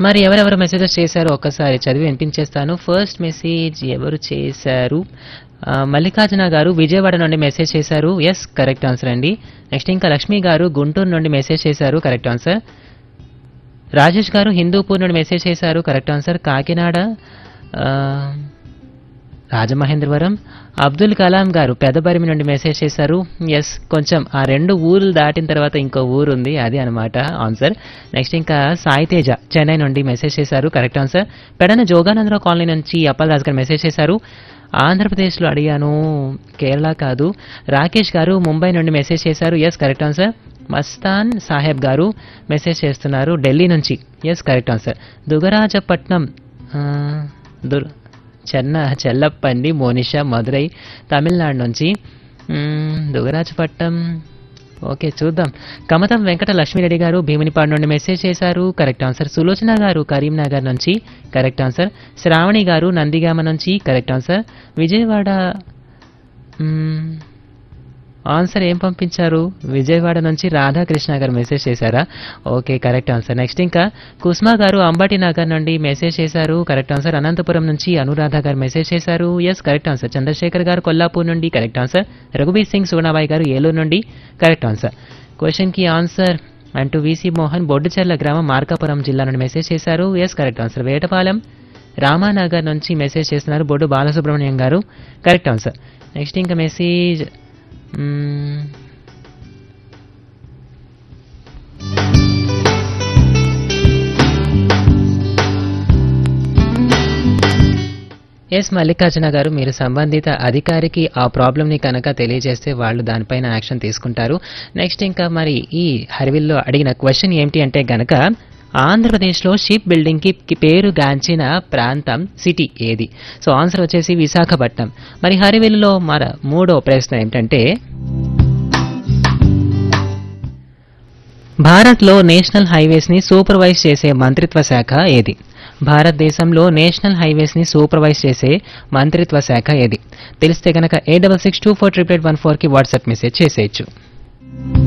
మరి ఎవరెవరు మెసేజెస్ చేశారో ఒక్కసారి చదివి వినిపించేస్తాను ఫస్ట్ మెసేజ్ ఎవరు చేశారు ఆ, మల్లికార్జున గారు విజయవాడ నుండి మెసేజ్ చేశారు ఎస్ కరెక్ట్ ఆన్సర్ అండి నెక్స్ట్ ఇంకా లక్ష్మి గారు గుంటూరు నుండి మెసేజ్ చేశారు కరెక్ట్ ఆన్సర్ రాజేష్ గారు హిందూపూర్ నుండి మెసేజ్ చేశారు కరెక్ట్ ఆన్సర్ కాకినాడ ఆ, రాజమహేంద్రవరం అబ్దుల్ కలాం గారు పెదబరిమి నుండి మెసేజ్ చేశారు ఎస్ కొంచెం ఆ రెండు ఊర్లు దాటిన తర్వాత ఇంకో ఊరు ఉంది అది అనమాట ఆన్సర్ నెక్స్ట్ ఇంకా సాయి తేజ చెన్నై నుండి మెసేజ్ చేశారు correct answer Pedana Joganandarao colony నుంచి అప్పల్ రాజు గారు మెసేజ్ చేశారు ఆంధ్రప్రదేశ్లో అడిగాను కేరళ కాదు రాకేష్ గారు ముంబై నుండి మెసేజ్ చేశారు yes correct answer Mastan Saheb garu message చేస్తున్నారు ఢిల్లీ నుంచి ఎస్ కరెక్ట్ ఆన్సర్ దుగరాజపట్నం ఆ, దుర్ చెన్న చెల్లప్పండి మోనిషా మదురై తమిళనాడు నుంచి మ్మ్, దుగరాజపట్నం ఓకే చూద్దాం కమతం వెంకట లక్ష్మీరెడ్డి గారు భీమునిపాడు నుండి మెసేజ్ చేశారు కరెక్ట్ ఆన్సర్ సులోచన గారు కరీంనగర్ నుంచి కరెక్ట్ ఆన్సర్ శ్రావణి గారు నందిగామ నుంచి కరెక్ట్ ఆన్సర్ విజయవాడ మ్మ్, ఆన్సర్ ఏం పంపించారు విజయవాడ నుంచి రాధాకృష్ణ గారు మెసేజ్ చేశారా ఓకే కరెక్ట్ ఆన్సర్ నెక్స్ట్ ఇంకా కుస్మా గారు అంబటి నగర్ నుండి మెసేజ్ చేశారు కరెక్ట్ ఆన్సర్ అనంతపురం నుంచి అనురాధ గారు మెసేజ్ చేశారు ఎస్ కరెక్ట్ ఆన్సర్ చంద్రశేఖర్ గారు కొల్లాపూర్ నుండి కరెక్ట్ ఆన్సర్ రఘుబీర్ సింగ్ సుగుణాబాయి గారు ఏలూరు నుండి కరెక్ట్ ఆన్సర్ క్వశ్చన్కి ఆన్సర్ అంటూ వీసీ మోహన్ బొడ్డుచెర్ల గ్రామం మార్కాపురం జిల్లా నుండి మెసేజ్ చేశారు yes correct answer Vetapalem Ramanagar నుంచి మెసేజ్ చేస్తున్నారు బొడ్డు బాలసుబ్రహ్మణ్యం గారు కరెక్ట్ ఆన్సర్ నెక్స్ట్ ఇంకా మెసేజ్ మ్మ్. ఎస్ మల్లికార్జున గారు మీరు సంబంధిత అధికారికి ఆ ప్రాబ్లమ్ని కనుక తెలియజేస్తే వాళ్ళు దానిపైన యాక్షన్ తీసుకుంటారు నెక్స్ట్ ఇంకా మరి ఈ హరివిల్లో అడిగిన క్వశ్చన్ ఏంటి అంటే గనక ఆంధ్రప్రదేశ్లో షిప్ బిల్డింగ్కి కి పేరు గాంచిన ప్రాంతం సిటీ ఏది సో ఆన్సర్ వచ్చేసి విశాఖపట్నం మరి హరివిల్లో మన మూడో ప్రశ్న ఏమిటంటే భారత్లో నేషనల్ హైవేస్ని సూపర్వైజ్ చేసే మంత్రిత్వ శాఖ ఏది భారతదేశంలో నేషనల్ హైవేస్ని సూపర్వైజ్ చేసే మంత్రిత్వ శాఖ ఏది తెలిస్తే కనుక eight double six two four triple eight one ఫోర్కి వాట్సాప్ మెసేజ్ చేసేయచ్చు